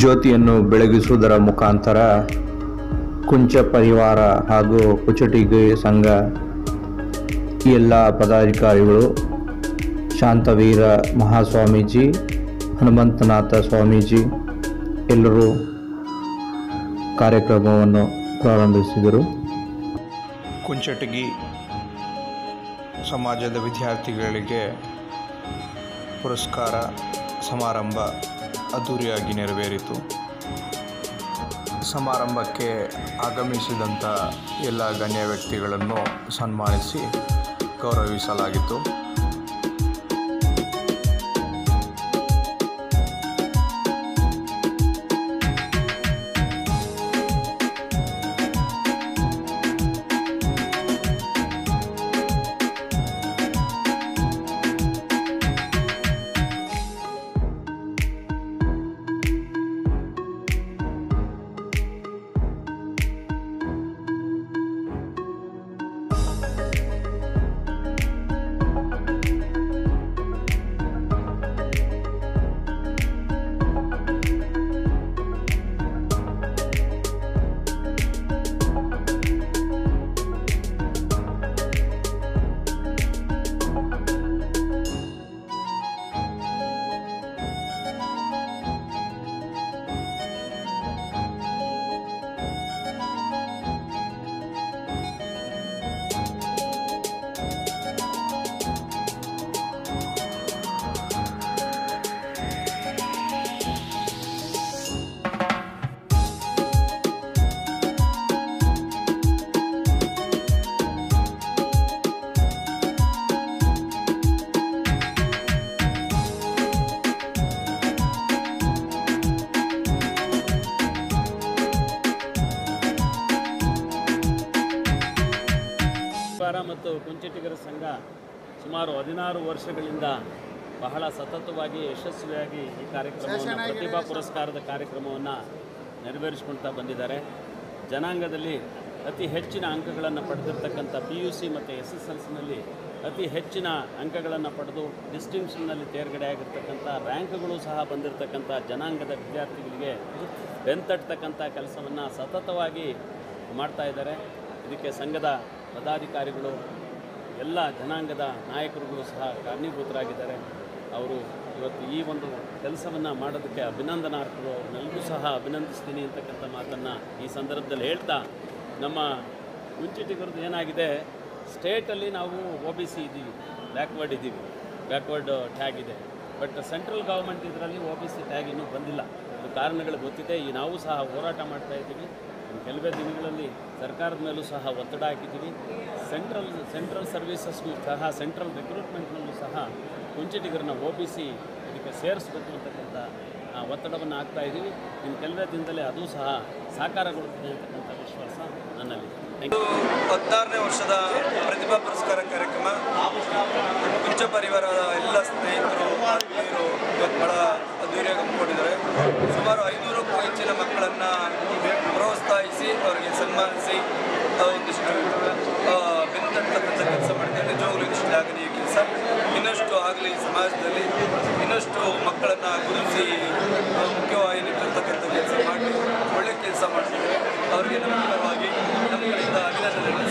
ಜ್ಯೋತಿಯನ್ನು ಬೆಳಗಿಸುವುದರ ಮುಖಾಂತರ ಕುಂಚ ಪರಿವಾರ ಹಾಗೂ ಕುಚಟಿಗೆ ಸಂಘ ಎಲ್ಲ ಪದಾಧಿಕಾರಿಗಳು ಶಾಂತವೀರ ಮಹಾಸ್ವಾಮೀಜಿ ಹನುಮಂತನಾಥ ಸ್ವಾಮೀಜಿ ಎಲ್ಲರೂ ಕಾರ್ಯಕ್ರಮವನ್ನು ಪ್ರಾರಂಭಿಸಿದರು ಕುಂಚಟಗಿ ಸಮಾಜದ ವಿದ್ಯಾರ್ಥಿಗಳಿಗೆ ಪುರಸ್ಕಾರ ಸಮಾರಂಭ ಅದ್ಧೂರಿಯಾಗಿ ನೆರವೇರಿತು ಸಮಾರಂಭಕ್ಕೆ ಆಗಮಿಸಿದಂಥ ಎಲ್ಲ ಗಣ್ಯ ವ್ಯಕ್ತಿಗಳನ್ನು ಸನ್ಮಾನಿಸಿ ಗೌರವಿಸಲಾಗಿತ್ತು ವ್ಯಾಪಾರ ಮತ್ತು ಕುಂಚಿಟಿಗರ ಸಂಘ ಸುಮಾರು ಹದಿನಾರು ವರ್ಷಗಳಿಂದ ಬಹಳ ಸತತವಾಗಿ ಯಶಸ್ವಿಯಾಗಿ ಈ ಕಾರ್ಯಕ್ರಮವನ್ನು ಪ್ರತಿಭಾ ಪುರಸ್ಕಾರದ ಕಾರ್ಯಕ್ರಮವನ್ನು ನೆರವೇರಿಸ್ಕೊಳ್ತಾ ಬಂದಿದ್ದಾರೆ ಜನಾಂಗದಲ್ಲಿ ಅತಿ ಹೆಚ್ಚಿನ ಅಂಕಗಳನ್ನು ಪಡೆದಿರ್ತಕ್ಕಂಥ ಪಿ ಯು ಸಿ ಮತ್ತು ಎಸ್ ಎಸ್ ಎಲ್ ಸಿನಲ್ಲಿ ಅತಿ ಹೆಚ್ಚಿನ ಅಂಕಗಳನ್ನು ಪಡೆದು ಡಿಸ್ಟಿಂಕ್ಷನ್ನಲ್ಲಿ ತೇರ್ಗಡೆ ಆಗಿರ್ತಕ್ಕಂಥ ರ್ಯಾಂಕ್ಗಳು ಸಹ ಬಂದಿರತಕ್ಕಂಥ ಜನಾಂಗದ ವಿದ್ಯಾರ್ಥಿಗಳಿಗೆ ಬೆಂತಟ್ಟತಕ್ಕಂಥ ಕೆಲಸವನ್ನು ಸತತವಾಗಿ ಮಾಡ್ತಾ ಇದ್ದಾರೆ ಇದಕ್ಕೆ ಸಂಘದ ಪದಾಧಿಕಾರಿಗಳು ಎಲ್ಲ ಜನಾಂಗದ ನಾಯಕರುಗಳು ಸಹ ಕಾರಣೀಭೂತರಾಗಿದ್ದಾರೆ ಅವರು ಇವತ್ತು ಈ ಒಂದು ಕೆಲಸವನ್ನು ಮಾಡೋದಕ್ಕೆ ಅಭಿನಂದನಾರ್ಹರು ಅವ್ರನ್ನೆಲ್ಲರೂ ಸಹ ಅಭಿನಂದಿಸ್ತೀನಿ ಅಂತಕ್ಕಂಥ ಮಾತನ್ನು ಈ ಸಂದರ್ಭದಲ್ಲಿ ಹೇಳ್ತಾ ನಮ್ಮ ಕುಂಚಿಟಿಗರದ್ದು ಏನಾಗಿದೆ ಸ್ಟೇಟಲ್ಲಿ ನಾವು ಒ ಬಿ ಸಿ ಇದ್ದೀವಿ ಬ್ಯಾಕ್ವರ್ಡ್ ಇದ್ದೀವಿ ಬ್ಯಾಕ್ವರ್ಡ್ ಟ್ಯಾಗ್ ಇದೆ ಬಟ್ ಸೆಂಟ್ರಲ್ ಗೌರ್ಮೆಂಟ್ ಇದರಲ್ಲಿ ಒ ಬಿ ಸಿ ಟ್ಯಾಗ್ ಇನ್ನೂ ಬಂದಿಲ್ಲ ಅದು ಕಾರಣಗಳು ಗೊತ್ತಿದೆ ಈ ನಾವು ಸಹ ಹೋರಾಟ ಮಾಡ್ತಾ ಇದ್ದೀವಿ ಇನ್ನು ಕೆಲವೇ ದಿನಗಳಲ್ಲಿ ಸರ್ಕಾರದ ಮೇಲೂ ಸಹ ಒತ್ತಡ ಹಾಕಿದ್ದೀವಿ ಸೆಂಟ್ರಲ್ ಸೆಂಟ್ರಲ್ ಸರ್ವೀಸಸ್ಗೂ ಸಹ ಸೆಂಟ್ರಲ್ ರಿಕ್ರೂಟ್ಮೆಂಟ್ನಲ್ಲೂ ಸಹ ಕುಂಚಿಟಿಗರನ್ನ ಒ ಬಿ ಸಿ ಇದಕ್ಕೆ ಸೇರಿಸ್ಬೇಕು ಅಂತಕ್ಕಂಥ ಆ, ಒತ್ತಡವನ್ನು ಹಾಕ್ತಾ ಇದ್ದೀವಿ ಇನ್ನು ಕೆಲವೇ ದಿನದಲ್ಲೇ ಅದು ಸಹ ಸಾಕಾರಗೊಳ್ಳುತ್ತದೆ ಅಂತಕ್ಕಂಥ ವಿಶ್ವಾಸ ನನ್ನಲ್ಲಿ ಥ್ಯಾಂಕ್ ಯು ಹದಿನಾರನೇ ವರ್ಷದ ಪ್ರತಿಭಾ ಪುರಸ್ಕಾರ ಕಾರ್ಯಕ್ರಮ ಕುಂಚ ಪರಿವಾರದ ಎಲ್ಲ ಸ್ನೇಹಿತರು ಆತ್ಮೀಯರು ಇವತ್ತು ಬಹಳ ಅದ್ದೂರಿಯಾಗಿ ಹಮ್ಮಿಕೊಂಡಿದ್ದಾರೆ ಸುಮಾರು ಐನೂರಕ್ಕೂ ಹೆಚ್ಚಿನ ಮಕ್ಕಳನ್ನು ಪ್ರೋತ್ಸಾಹಿಸಿ ಅವರಿಗೆ ಸನ್ಮಾನಿಸಿ ಆ, ಒಂದಿಷ್ಟು ಆ, ಬೆಂತಟ್ಟತಕ್ಕಂಥ ಕೆಲಸ ಮಾಡಿದ್ದಾರೆ ನಿಜವಾಗ್ಲೂ ಇಷ್ಟು ಶ್ಲಾಘನೀಯ ಕೆಲಸ ಇನ್ನಷ್ಟು ಆಗಲಿ ಸಮಾಜದಲ್ಲಿ ಇನ್ನಷ್ಟು ಮಕ್ಕಳನ್ನು ಗುರುತಿಸಿ ಆ, ಮುಖ್ಯವಾಹಿನಿ ತರ್ತಕ್ಕಂಥ ಕೆಲಸ ಮಾಡಿ ಒಳ್ಳೆ ಕೆಲಸ ಮಾಡ್ತಿದ್ದಾರೆ ಅವರಿಗೆ ನಮ್ಮ ಪರವಾಗಿ ನಮ್ಮ ಕಡೆಯಿಂದ ಅಭಿನಂದನೆಗಳನ್ನು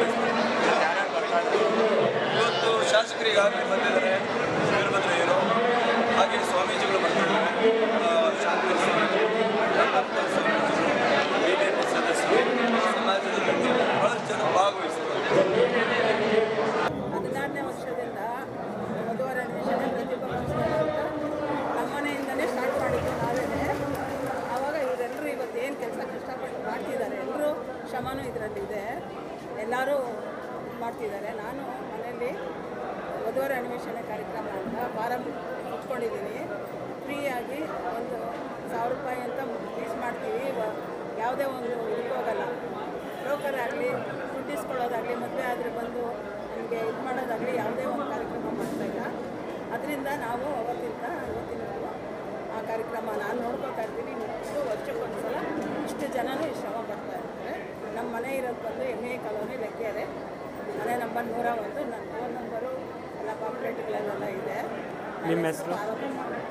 ಸಲ್ಲಿಸ್ತೇವೆ. ಇವತ್ತು ಶಾಸಕರಿಗಾಗಲೇ ಬಂದಿದ್ದಾರೆ ವೀರಭದ್ರಯ್ಯರು ಹಾಗೆ ಸ್ವಾಮೀಜಿಗಳು ಬರ್ತಿದ್ದಾರೆ ಆ, ಶಾಂತಿ ಸ್ವಾಮೀಜಿ ಹನುಮಂತ ಸ್ವಾಮೀಜಿಗಳು ಬಿ ಜೆ ಪಿ ಸದಸ್ಯರು ಸಮಾಜದ ಗಣ್ಯರು ಬಹಳಷ್ಟು ಜನ ಭಾಗವಹಿಸ್ತಾರೆ ಹದಿನಾರನೇ ವರ್ಷದಿಂದ ಮಧುವರ ಅನ್ವೇಷಣೆ ಪ್ರತಿಭಾ ಪುರಸ್ಕಾರ ಅಂತ ನಮ್ಮನೆಯಿಂದನೇ ಸ್ಟಾರ್ಟ್ ಮಾಡಿದ್ದು ನಾವೇನೆ ಆವಾಗ ಇವರೆಲ್ಲರೂ ಇವತ್ತು ಏನು ಕೆಲಸ ಕಷ್ಟಪಟ್ಟು ಮಾಡ್ತಿದ್ದಾರೆ ಎಲ್ಲರೂ ಶ್ರಮನೂ ಇದರಲ್ಲಿದೆ ಎಲ್ಲರೂ ಇದ್ ಮಾಡ್ತಿದ್ದಾರೆ ನಾನು ಮನೆಯಲ್ಲಿ ವಧುವರ ಅನ್ವೇಷಣೆ ಕಾರ್ಯಕ್ರಮ ಅಂತ ಫಾರಂ ಮುಚ್ಕೊಂಡಿದ್ದೀನಿ ಫ್ರೀಯಾಗಿ ಒಂದು ಸಾವಿರ ರೂಪಾಯಿ ಅಂತ ಫೀಸ್ ಮಾಡ್ತೀವಿ ವ- ಯಾವುದೇ ಒಂದು ಇದಕ್ಕೆ ಹೋಗಲ್ಲ ಬ್ರೋಕರ್ ಆಗಲಿ ದುಡ್ಡು ಇಸ್ಕೊಳ್ಳೋದಾಗಲಿ ಮದುವೆ ಆದರೆ ಬಂದು ನಮಗೆ ಇದು ಮಾಡೋದಾಗಲಿ ಯಾವುದೇ ಒಂದು ಕಾರ್ಯಕ್ರಮ ಮಾಡ್ತಾ ಇಲ್ಲ ಅದರಿಂದ ನಾವು ಅವತ್ತಿಂದ ಇವತ್ತಿನವರೆಗೂ ಆ ಕಾರ್ಯಕ್ರಮ ನಾನು ನೋಡ್ಕೊತಾ ಇರ್ತೀನಿ ಇಷ್ಟು ವರ್ಷಕ್ಕೊಂದ್ಸಲ ಇಷ್ಟು ಜನನೂ ಈ ಶ್ರಮ ಪಡ್ತಾ ಇರ್ತಾರೆ ನಮ್ಮ ಮನೆ ಇರೋದು ಬಂದು ಎಮ್ ಎ ಕಾಲೋನಿ ಲೆಕ್ಕೆರೆ ಮನೆ ನಂಬರ್ ನೂರ ಒಂದು ನನ್ನ ಫೋನ್ ನಂಬರು ಎಲ್ಲ ಪಾಂಪ್ಲೆಟ್ಗಳೆಲ್ಲ ಇದೆ ನಿಮ್ಮ ಹೆಸರು? ಆರೋಗ್ಯ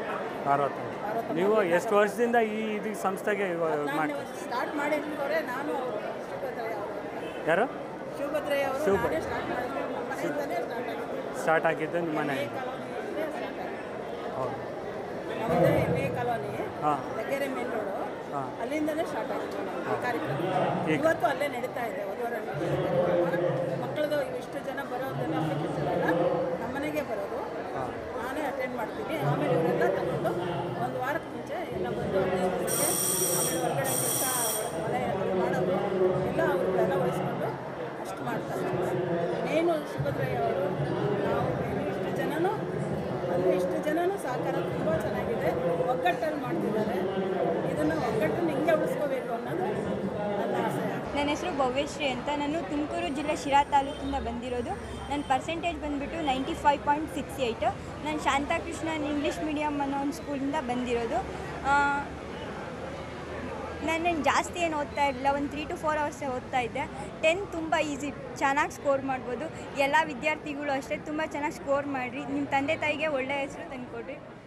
ಪಾರ್ವತ ನೀವು ಎಷ್ಟು ವರ್ಷದಿಂದ ಈ ಇದು ಸಂಸ್ಥೆಗೆ ನಾನೇ ಮಾಡಿ ಸ್ಟಾರ್ಟ್ ಮಾಡಿದ್ದವರೇ ನಾನು ಅವರು ಶಿವಭದ್ರಯ್ಯ ಅವರು ಯಾರು ಶಿವಭದ್ರಯ್ಯ ಅವರು ಶಿವಭ- ನಾನೇ ಸ್ಟಾರ್ಟ್ ಮಾಡಿದ್ದು ನಮ್ಮ ಮನೆಯಿಂದಲೇ ಸ್ಟಾರ್ಟ್ ಆಗಿದ್ದು ಸ್ಟಾರ್ಟ್ ಆಗಿದ್ದು ನಿಮ್ಮ ಮನೆ ಎ ಕಾಲೋನಿಯಿಂದಲೇ ಸ್ಟಾರ್ಟ್ ಆಗಿದ್ದು ಹೌದು ನಮ್ಮದೇ ಎಮ್ ಎ ಕಾಲೋನಿ ಹಾಂ ಲಗ್ಗೆರೆ ಮೇನ್ ರೋಡು ಹಾಂ ಅಲ್ಲಿಂದಲೇ ಸ್ಟಾರ್ಟ್ ಆಗಿತ್ತು ನಮ್ದು ಈ ಕಾರ್ಯಕ್ರಮ ಈಗ- ಇವತ್ತು ಅಲ್ಲೇ ನಡೀತಾ ಇದೆ ವಧುವರ ಮಕ್ಕಳದು ಇಷ್ಟು ಜನ ಬರೋದೆಲ್ಲ ಅಪ್ಲಿಕೇಶನ್ ಎಲ್ಲ ನಮ್ಮನೆಗೆ ಬರೋದು ಹಾಂ ನಾನೇ ಅಟೆಂಡ್ ಮಾಡ್ತೀನಿ ಆಮೇಲೆ ಇವರೆಲ್ಲ ತಗೊಂಡು ಒಂದು ವಾರಕ್ಕೆ ಮುಂಚೆ ಎಲ್ಲ ಬಂದು ಹದಿನೈದು ದಿವಸಕ್ಕೆ ಆಮೇಲೆ ಹೊರಗಡೆ ಕೆಲಸ ಮನೆ ಅದು ಮಾಡೋದು ಎಲ್ಲ ಅವ್ರನ್ನೆಲ್ಲ ವಹಿಸ್ಕೊಂಡು ಅಷ್ಟು ಮಾಡ್ತಾರೆ ಮೇನು ಸುಭದ್ರಯ್ಯ ಅವರು ನಾವು ಮೇನು ಇಷ್ಟು ಜನನೂ ಅಂದರೆ ಇಷ್ಟು ಜನನೂ ಸಹಕಾರ ತುಂಬ ಚೆನ್ನಾಗಿದೆ ಒಗ್ಗಟ್ಟಲ್ಲಿ ಮಾಡ್ತಿದ್ದಾರೆ ಇದನ್ನು ಒಗ್ಗಟ್ಟನ್ನು ಹಿಂಗೆ ಉಳಿಸ್ಕೋಬೇಕು ಅನ್ನೋದು ನನ್ನ ಆಸೆ ನನ್ನ ಹೆಸರು ಭವ್ಯಶ್ರೀ ಅಂತ ನಾನು ತುಮಕೂರು ಜಿಲ್ಲೆ ಶಿರಾ ತಾಲೂಕಿಂದ ಬಂದಿರೋದು ನನ್ನ ಪರ್ಸೆಂಟೇಜ್ ಬಂದುಬಿಟ್ಟು ninety five point six eight ನಾನು ಶಾಂತಾಕೃಷ್ಣನ್ ಇಂಗ್ಲೀಷ್ ಮೀಡಿಯಮ್ ಅನ್ನೋ ಒಂದು ಸ್ಕೂಲಿಂದ ಬಂದಿರೋದು ನಾನು ಜಾಸ್ತಿ ಏನು ಓದ್ತಾ ಇರಲಿಲ್ಲ ಒಂದು ತ್ರೀ ಟು ಫೋರ್ ಅವರ್ಸೇ ಓದ್ತಾ ಇದ್ದೆ ಟೆಂತ್ ತುಂಬ ಈಸಿ ಚೆನ್ನಾಗಿ ಸ್ಕೋರ್ ಮಾಡ್ಬೋದು ಎಲ್ಲ ವಿದ್ಯಾರ್ಥಿಗಳು ಅಷ್ಟೇ ತುಂಬ ಚೆನ್ನಾಗಿ ಸ್ಕೋರ್ ಮಾಡಿರಿ ನಿಮ್ಮ ತಂದೆ ತಾಯಿಗೆ ಒಳ್ಳೆಯ ಹೆಸರು ತಂದುಕೊಡ್ರಿ